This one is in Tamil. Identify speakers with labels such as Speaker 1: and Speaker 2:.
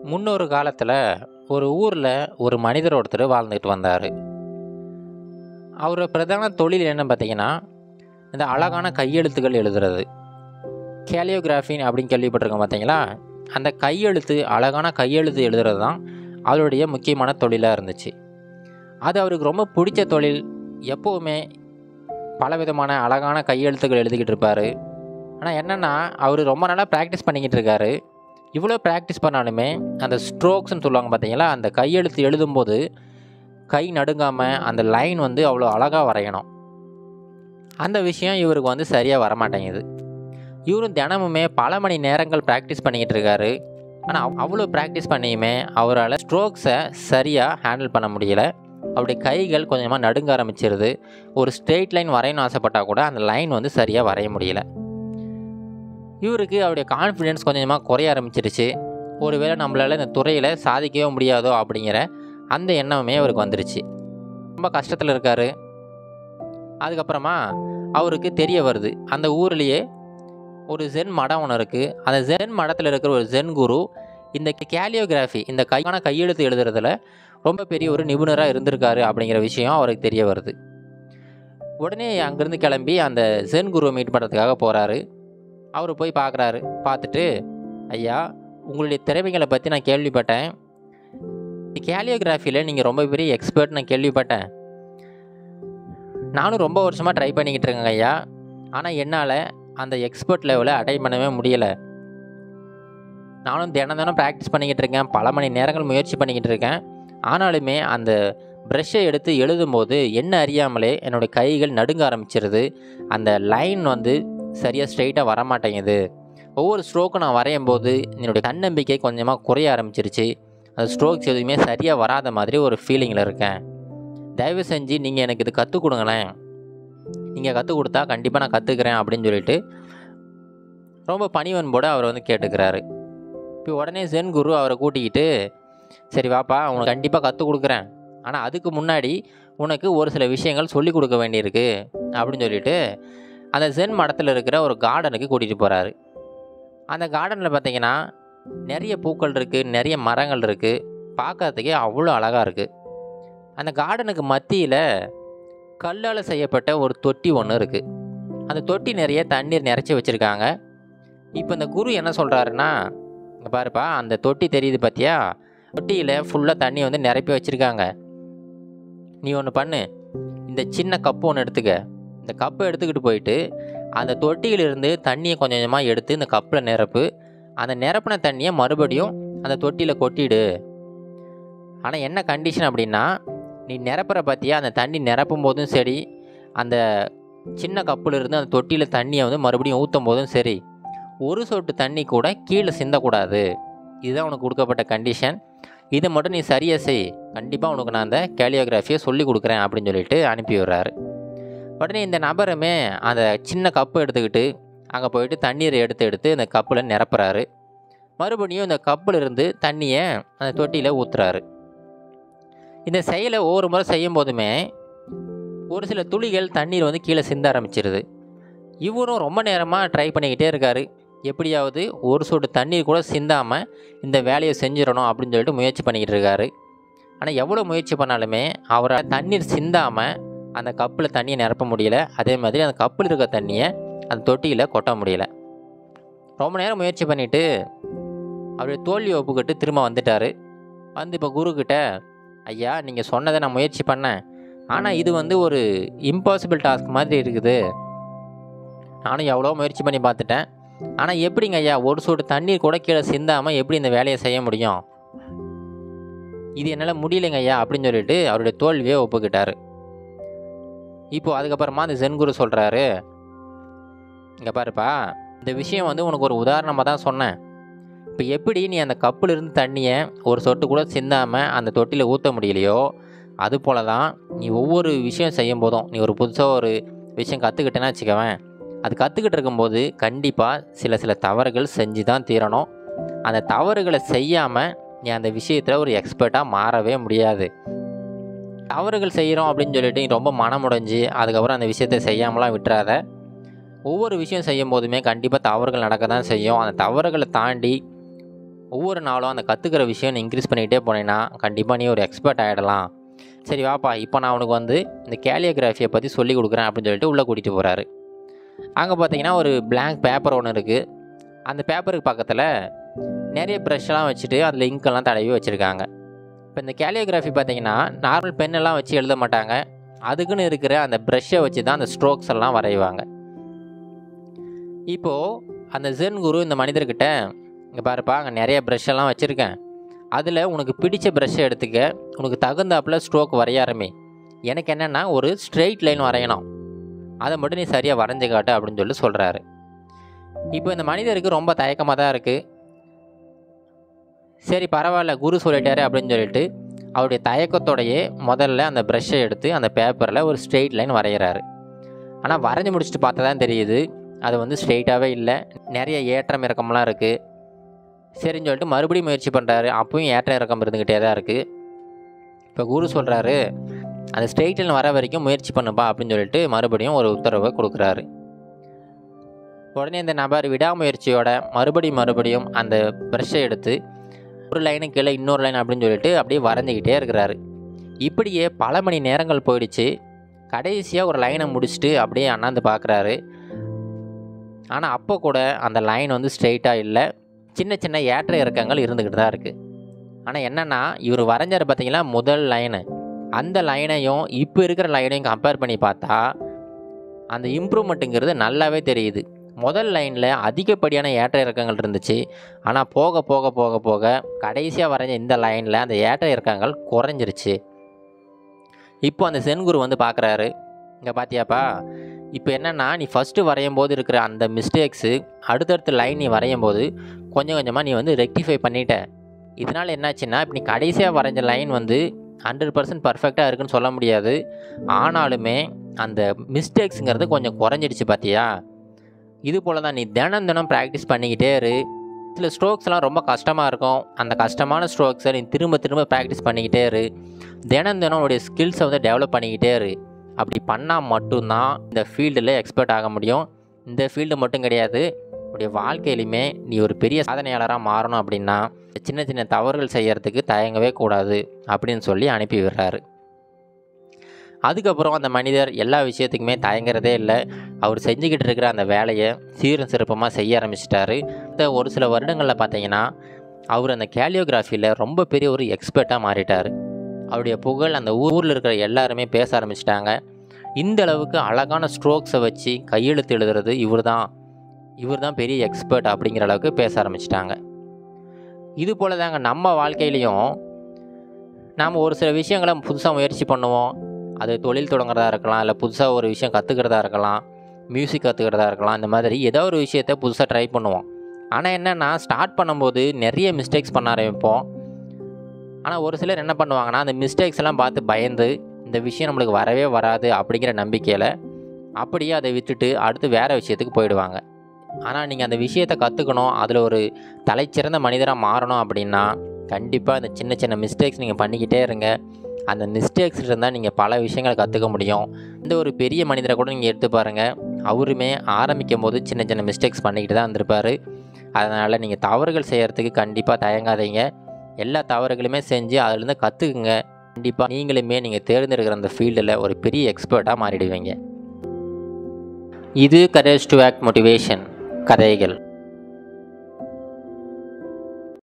Speaker 1: முன்னொரு காலத்தில் ஒரு ஊரில் ஒரு மனிதர் ஒருத்தர் வாழ்ந்துட்டு வந்தார் அவர் பிரதான தொழில் என்ன பார்த்தீங்கன்னா இந்த அழகான கையெழுத்துக்கள் எழுதுறது கேலியோகிராஃபி அப்படின்னு கேள்விப்பட்டிருக்கோம் பார்த்தீங்களா அந்த கையெழுத்து அழகான கையெழுத்து எழுதுறது தான் அவருடைய முக்கியமான தொழிலாக இருந்துச்சு அது அவருக்கு ரொம்ப பிடிச்ச தொழில் எப்போவுமே பலவிதமான அழகான கையெழுத்துக்கள் எழுதிக்கிட்டு இருப்பார் ஆனால் என்னென்னா அவர் ரொம்ப நாளாக ப்ராக்டிஸ் பண்ணிக்கிட்டு இருக்காரு இவ்வளோ ப்ராக்டிஸ் பண்ணாலுமே அந்த ஸ்ட்ரோக்ஸ்னு சொல்லுவாங்க பார்த்தீங்களா அந்த கையெழுத்து எழுதும்போது கை நடுங்காமல் அந்த லைன் வந்து அவ்வளோ அழகாக வரையணும் அந்த விஷயம் இவருக்கு வந்து சரியாக வரமாட்டேங்குது இவரும் தினமுமே பல மணி நேரங்கள் ப்ராக்டிஸ் பண்ணிக்கிட்டு இருக்காரு ஆனால் அவ்வளோ ப்ராக்டிஸ் பண்ணியுமே அவரால் ஸ்ட்ரோக்ஸை சரியாக ஹேண்டில் பண்ண முடியல அவருடைய கைகள் கொஞ்சமாக நடுங்க ஆரம்பிச்சிருது ஒரு ஸ்ட்ரெயிட் லைன் வரையணும்னு ஆசைப்பட்டால் கூட அந்த லைன் வந்து சரியாக வரைய முடியல இவருக்கு அவருடைய கான்ஃபிடென்ஸ் கொஞ்சமாக குறைய ஆரம்பிச்சிருச்சு ஒருவேளை நம்மளால் இந்த துறையில் சாதிக்கவே முடியாதோ அப்படிங்கிற அந்த எண்ணமே அவருக்கு வந்துருச்சு ரொம்ப கஷ்டத்தில் இருக்கார் அதுக்கப்புறமா அவருக்கு தெரிய வருது அந்த ஊர்லேயே ஒரு ஜென் மடம் ஒன்று இருக்குது அந்த ஜென் மடத்தில் இருக்கிற ஒரு ஜென் குரு இந்த கேலியோகிராஃபி இந்த கையான கையெழுத்து எழுதுறதுல ரொம்ப பெரிய ஒரு நிபுணராக இருந்திருக்காரு அப்படிங்கிற விஷயம் அவருக்கு தெரிய வருது உடனே அங்கேருந்து கிளம்பி அந்த ஜென் குருவை மீட் பண்ணுறதுக்காக போகிறாரு அவர் போய் பார்க்குறாரு பார்த்துட்டு ஐயா உங்களுடைய திறமைகளை பற்றி நான் கேள்விப்பட்டேன் கேலியோகிராஃபியில் நீங்கள் ரொம்ப பெரிய எக்ஸ்பர்ட் நான் கேள்விப்பட்டேன் நானும் ரொம்ப வருஷமாக ட்ரை பண்ணிக்கிட்டு இருக்கேங்க ஐயா ஆனால் என்னால் அந்த எக்ஸ்பர்ட் லெவலை அட்டைன் பண்ணவே முடியலை நானும் தினம் தினம் ப்ராக்டிஸ் பண்ணிக்கிட்டு இருக்கேன் பல மணி நேரங்கள் முயற்சி பண்ணிக்கிட்டு இருக்கேன் ஆனாலுமே அந்த ப்ரெஷ்ஷை எடுத்து எழுதும்போது என்ன அறியாமலே என்னுடைய கைகள் நடுங்க ஆரம்பிச்சிருது அந்த லைன் வந்து சரியாக ஸ்ட்ரைட்டாக வரமாட்டேங்குது ஒவ்வொரு ஸ்ட்ரோக்கும் நான் வரையும் போது என்னுடைய தன்னம்பிக்கை கொஞ்சமாக குறைய ஆரம்பிச்சிருச்சு அந்த ஸ்ட்ரோக்ஸ் எதுவுமே சரியாக வராத மாதிரி ஒரு ஃபீலிங்கில் இருக்கேன் தயவு செஞ்சு நீங்கள் எனக்கு இது கற்றுக் கொடுங்களேன் நீங்கள் கற்றுக் கொடுத்தா கண்டிப்பாக நான் கற்றுக்கிறேன் அப்படின்னு சொல்லிட்டு ரொம்ப பணிவன்போடு அவர் வந்து கேட்டுக்கிறாரு இப்போ உடனே சென் குரு அவரை கூட்டிக்கிட்டு சரி வாப்பா உனக்கு கண்டிப்பாக கற்றுக் கொடுக்குறேன் ஆனால் அதுக்கு முன்னாடி உனக்கு ஒரு சில விஷயங்கள் சொல்லிக் கொடுக்க வேண்டியிருக்கு அப்படின்னு சொல்லிட்டு அந்த ஜென் மடத்தில் இருக்கிற ஒரு கார்டனுக்கு கூட்டிகிட்டு போகிறாரு அந்த கார்டனில் பார்த்தீங்கன்னா நிறைய பூக்கள் இருக்குது நிறைய மரங்கள் இருக்குது பார்க்கறதுக்கே அவ்வளோ அழகாக இருக்குது அந்த கார்டனுக்கு மத்தியில் கல்லால் செய்யப்பட்ட ஒரு தொட்டி ஒன்று இருக்குது அந்த தொட்டி நிறைய தண்ணீர் நிறச்சி வச்சுருக்காங்க இப்போ இந்த குரு என்ன சொல்கிறாருன்னா இங்கே பாருப்பா அந்த தொட்டி தெரியுது பார்த்தியா தொட்டியில் ஃபுல்லாக தண்ணி வந்து நிரப்பி வச்சுருக்காங்க நீ ஒன்று பண்ணு இந்த சின்ன கப்பு ஒன்று எடுத்துக்க இந்த கப்பை எடுத்துக்கிட்டு போயிட்டு அந்த தொட்டியிலிருந்து தண்ணியை கொஞ்சம் கொஞ்சமாக எடுத்து இந்த கப்பில் நிரப்பு அந்த நிரப்பின தண்ணியை மறுபடியும் அந்த தொட்டியில் கொட்டிடு ஆனால் என்ன கண்டிஷன் அப்படின்னா நீ நிரப்புற பார்த்தியா அந்த தண்ணி நிரப்பும் போதும் சரி அந்த சின்ன கப்பில் இருந்து அந்த தொட்டியில் தண்ணியை வந்து மறுபடியும் ஊற்றும் போதும் சரி ஒரு சொட்டு தண்ணி கூட கீழே சிந்தக்கூடாது இதுதான் உனக்கு கொடுக்கப்பட்ட கண்டிஷன் இதை மட்டும் நீ சரியாக செய் கண்டிப்பாக உனக்கு நான் அந்த கேலியோகிராஃபியை சொல்லி கொடுக்குறேன் அப்படின்னு சொல்லிட்டு அனுப்பி விடுறாரு உடனே இந்த நபருமே அந்த சின்ன கப்பை எடுத்துக்கிட்டு அங்கே போயிட்டு தண்ணீரை எடுத்து எடுத்து இந்த கப்பில் நிரப்புறாரு மறுபடியும் இந்த கப்பில் இருந்து தண்ணியை அந்த தொட்டியில் ஊற்றுறாரு இந்த செயலை ஒவ்வொரு முறை செய்யும் போதுமே ஒரு சில துளிகள் தண்ணீர் வந்து கீழே சிந்த ஆரம்பிச்சிருது இவரும் ரொம்ப நேரமாக ட்ரை பண்ணிக்கிட்டே இருக்காரு எப்படியாவது ஒரு சொட்டு தண்ணீர் கூட சிந்தாமல் இந்த வேலையை செஞ்சிடணும் அப்படின்னு சொல்லிட்டு முயற்சி பண்ணிக்கிட்டு இருக்காரு ஆனால் எவ்வளோ முயற்சி பண்ணாலுமே அவரை தண்ணீர் சிந்தாமல் அந்த கப்பில் தண்ணியை நிரப்ப முடியல அதே மாதிரி அந்த கப்பில் இருக்க தண்ணியை அந்த தொட்டியில் கொட்ட முடியல ரொம்ப நேரம் முயற்சி பண்ணிவிட்டு அவருடைய தோல்வி ஒப்புக்கிட்டு திரும்ப வந்துட்டார் வந்து இப்போ குருக்கிட்ட ஐயா நீங்கள் சொன்னதை நான் முயற்சி பண்ணேன் ஆனால் இது வந்து ஒரு இம்பாசிபிள் டாஸ்க் மாதிரி இருக்குது நானும் எவ்வளோ முயற்சி பண்ணி பார்த்துட்டேன் ஆனால் எப்படிங்க ஐயா ஒரு சொட்டு தண்ணீர் கூட கீழே சிந்தாமல் எப்படி இந்த வேலையை செய்ய முடியும் இது என்னால் முடியலைங்க ஐயா அப்படின்னு சொல்லிட்டு அவருடைய தோல்வியை ஒப்புக்கிட்டாரு இப்போது அதுக்கப்புறமா அந்த ஜென்குரு சொல்கிறாரு இங்கே பாருப்பா இந்த விஷயம் வந்து உனக்கு ஒரு உதாரணமாக தான் சொன்னேன் இப்போ எப்படி நீ அந்த கப்பில் இருந்து தண்ணியை ஒரு சொட்டு கூட சிந்தாமல் அந்த தொட்டியில் ஊற்ற முடியலையோ அது போல தான் நீ ஒவ்வொரு விஷயம் செய்யும் போதும் நீ ஒரு புதுசாக ஒரு விஷயம் கற்றுக்கிட்டேன்னா வச்சுக்கவேன் அது கற்றுக்கிட்டு இருக்கும்போது கண்டிப்பாக சில சில தவறுகள் செஞ்சு தான் தீரணும் அந்த தவறுகளை செய்யாமல் நீ அந்த விஷயத்தில் ஒரு எக்ஸ்பர்ட்டாக மாறவே முடியாது தவறுகள் செய்கிறோம் அப்படின்னு சொல்லிட்டு நீ ரொம்ப மனமுடைஞ்சு அதுக்கப்புறம் அந்த விஷயத்தை செய்யாமலாம் விட்டுறாத ஒவ்வொரு விஷயம் செய்யும் போதுமே கண்டிப்பாக தவறுகள் நடக்க தான் செய்யும் அந்த தவறுகளை தாண்டி ஒவ்வொரு நாளும் அந்த கற்றுக்கிற விஷயம் நீ இன்க்ரீஸ் பண்ணிக்கிட்டே போனீங்கன்னா கண்டிப்பாக நீ ஒரு எக்ஸ்பர்ட் ஆகிடலாம் சரி வாப்பா இப்போ நான் அவனுக்கு வந்து இந்த கேலியோகிராஃபியை பற்றி சொல்லி கொடுக்குறேன் அப்படின்னு சொல்லிட்டு உள்ளே கூட்டிகிட்டு போகிறாரு அங்கே பார்த்தீங்கன்னா ஒரு blank பேப்பர் ஒன்று இருக்குது அந்த பேப்பருக்கு பக்கத்தில் நிறைய ப்ரஷ்ஷெல்லாம் வச்சுட்டு அதில் இங்கெல்லாம் தடவி வச்சுருக்காங்க இப்போ இந்த கேலியோகிராஃபி பார்த்தீங்கன்னா நார்மல் பெண்ணெல்லாம் வச்சு எழுத மாட்டாங்க அதுக்குன்னு இருக்கிற அந்த ப்ரஷ்ஷை வச்சு தான் அந்த ஸ்ட்ரோக்ஸ் எல்லாம் வரைவாங்க இப்போது அந்த ஜென் குரு இந்த மனிதர்கிட்ட இங்கே பாருப்பா அங்கே நிறைய ப்ரஷ் எல்லாம் வச்சுருக்கேன் அதில் உனக்கு பிடிச்ச ப்ரஷ்ஷை எடுத்துக்க உனக்கு தகுந்தாப்புல ஸ்ட்ரோக் வரைய ஆரம்பி எனக்கு என்னென்னா ஒரு ஸ்ட்ரெயிட் லைன் வரையணும் அதை மட்டும் நீ சரியாக வரைஞ்சு காட்டு அப்படின்னு சொல்லி சொல்கிறாரு இப்போ இந்த மனிதருக்கு ரொம்ப தயக்கமாக தான் இருக்குது சரி பரவாயில்ல குரு சொல்லிட்டாரு அப்படின்னு சொல்லிட்டு அவருடைய தயக்கத்தோடையே முதல்ல அந்த ப்ரஷ்ஷை எடுத்து அந்த பேப்பரில் ஒரு ஸ்ட்ரெயிட் லைன் வரைகிறாரு ஆனால் வரைஞ்சி முடிச்சுட்டு பார்த்தா தான் தெரியுது அது வந்து ஸ்ட்ரெயிட்டாகவே இல்லை நிறைய ஏற்றம் இறக்கம்லாம் இருக்குது சரின்னு சொல்லிட்டு மறுபடியும் முயற்சி பண்ணுறாரு அப்பவும் ஏற்ற இறக்கம் இருந்துக்கிட்டே தான் இருக்குது இப்போ குரு சொல்கிறாரு அந்த ஸ்ட்ரெயிட் லைன் வர வரைக்கும் முயற்சி பண்ணுப்பா அப்படின்னு சொல்லிட்டு மறுபடியும் ஒரு உத்தரவை கொடுக்குறாரு உடனே இந்த நபர் விடாமுயற்சியோட மறுபடியும் மறுபடியும் அந்த ப்ரஷ்ஷை எடுத்து ஒரு லைனு கீழே இன்னொரு லைன் அப்படின்னு சொல்லிட்டு அப்படியே வரைஞ்சிக்கிட்டே இருக்கிறாரு இப்படியே பல மணி நேரங்கள் போயிடுச்சு கடைசியாக ஒரு லைனை முடிச்சுட்டு அப்படியே அண்ணாந்து பார்க்குறாரு ஆனால் அப்போ கூட அந்த லைன் வந்து ஸ்ட்ரெயிட்டாக இல்லை சின்ன சின்ன ஏற்ற இறக்கங்கள் இருந்துக்கிட்டு தான் இருக்குது ஆனால் என்னென்னா இவர் வரைஞ்சார் பார்த்தீங்களா முதல் லைனு அந்த லைனையும் இப்போ இருக்கிற லைனையும் கம்பேர் பண்ணி பார்த்தா அந்த இம்ப்ரூவ்மெண்ட்டுங்கிறது நல்லாவே தெரியுது முதல் லைனில் அதிகப்படியான ஏற்ற இறக்கங்கள் இருந்துச்சு ஆனால் போக போக போக போக கடைசியாக வரைஞ்ச இந்த லைனில் அந்த ஏற்ற இறக்கங்கள் குறைஞ்சிருச்சு இப்போ அந்த சென்குரு வந்து பார்க்குறாரு இங்கே பார்த்தியாப்பா இப்போ என்னென்னா நீ ஃபஸ்ட்டு வரையும் போது இருக்கிற அந்த மிஸ்டேக்ஸு அடுத்தடுத்த லைன் நீ வரையும் போது கொஞ்சம் கொஞ்சமாக நீ வந்து ரெக்டிஃபை பண்ணிட்ட இதனால் என்னாச்சுன்னா இப்போ நீ கடைசியாக வரைஞ்ச லைன் வந்து ஹண்ட்ரட் பர்சன்ட் பர்ஃபெக்டாக இருக்குன்னு சொல்ல முடியாது ஆனாலுமே அந்த மிஸ்டேக்ஸுங்கிறது கொஞ்சம் குறைஞ்சிடுச்சு பார்த்தியா இது போல் தான் நீ தினம் தினம் ப்ராக்டிஸ் பண்ணிக்கிட்டே இரு சில ஸ்ட்ரோக்ஸ்லாம் ரொம்ப கஷ்டமாக இருக்கும் அந்த கஷ்டமான ஸ்ட்ரோக்ஸை நீ திரும்ப திரும்ப ப்ராக்டிஸ் பண்ணிக்கிட்டே இரு தினம் தினம் உன்னுடைய ஸ்கில்ஸை வந்து டெவலப் பண்ணிக்கிட்டே இரு அப்படி பண்ணால் மட்டும்தான் இந்த ஃபீல்டில் எக்ஸ்பர்ட் ஆக முடியும் இந்த ஃபீல்டு மட்டும் கிடையாது உன்னுடைய வாழ்க்கையிலுமே நீ ஒரு பெரிய சாதனையாளராக மாறணும் அப்படின்னா சின்ன சின்ன தவறுகள் செய்யறதுக்கு தயங்கவே கூடாது அப்படின்னு சொல்லி அனுப்பி விடுறாரு அதுக்கப்புறம் அந்த மனிதர் எல்லா விஷயத்துக்குமே தயங்குறதே இல்லை அவர் செஞ்சுக்கிட்டு இருக்கிற அந்த வேலையை சீரும் சிறப்பமாக செய்ய ஆரம்பிச்சிட்டாரு இந்த ஒரு சில வருடங்களில் பார்த்தீங்கன்னா அவர் அந்த கேலியோகிராஃபியில் ரொம்ப பெரிய ஒரு எக்ஸ்பர்ட்டாக மாறிட்டார் அவருடைய புகழ் அந்த ஊரில் இருக்கிற எல்லாருமே பேச ஆரம்பிச்சிட்டாங்க இந்த அளவுக்கு அழகான ஸ்ட்ரோக்ஸை வச்சு கையெழுத்து எழுதுறது இவர் தான் இவர் தான் பெரிய எக்ஸ்பர்ட் அப்படிங்கிற அளவுக்கு பேச ஆரம்பிச்சிட்டாங்க இது போல் தாங்க நம்ம வாழ்க்கையிலையும் நாம் ஒரு சில விஷயங்களை புதுசாக முயற்சி பண்ணுவோம் அது தொழில் தொடங்குறதா இருக்கலாம் இல்லை புதுசாக ஒரு விஷயம் கற்றுக்கிறதா இருக்கலாம் மியூசிக் கற்றுக்கிறதா இருக்கலாம் இந்த மாதிரி ஏதோ ஒரு விஷயத்த புதுசாக ட்ரை பண்ணுவோம் ஆனால் என்னென்னா ஸ்டார்ட் பண்ணும்போது நிறைய மிஸ்டேக்ஸ் பண்ண ஆரம்பிப்போம் ஆனால் ஒரு சிலர் என்ன பண்ணுவாங்கன்னா அந்த மிஸ்டேக்ஸ் எல்லாம் பார்த்து பயந்து இந்த விஷயம் நம்மளுக்கு வரவே வராது அப்படிங்கிற நம்பிக்கையில் அப்படியே அதை விட்டுட்டு அடுத்து வேறு விஷயத்துக்கு போயிடுவாங்க ஆனால் நீங்கள் அந்த விஷயத்தை கற்றுக்கணும் அதில் ஒரு தலைச்சிறந்த மனிதராக மாறணும் அப்படின்னா கண்டிப்பாக அந்த சின்ன சின்ன மிஸ்டேக்ஸ் நீங்கள் பண்ணிக்கிட்டே இருங்க அந்த மிஸ்டேக்ஸ் இருந்தால் நீங்கள் பல விஷயங்களை கற்றுக்க முடியும் இந்த ஒரு பெரிய மனிதரை கூட நீங்கள் எடுத்து பாருங்கள் அவருமே ஆரம்பிக்கும் போது சின்ன சின்ன மிஸ்டேக்ஸ் பண்ணிக்கிட்டு தான் இருந்திருப்பார் அதனால் நீங்கள் தவறுகள் செய்கிறதுக்கு கண்டிப்பாக தயங்காதீங்க எல்லா தவறுகளுமே செஞ்சு அதிலேருந்து கற்றுக்குங்க கண்டிப்பாக நீங்களுமே நீங்கள் தேர்ந்தெடுக்கிற அந்த ஃபீல்டில் ஒரு பெரிய எக்ஸ்பர்ட்டாக மாறிடுவீங்க இது கரேஜ் டு ஆக்ட் மோட்டிவேஷன் கதைகள்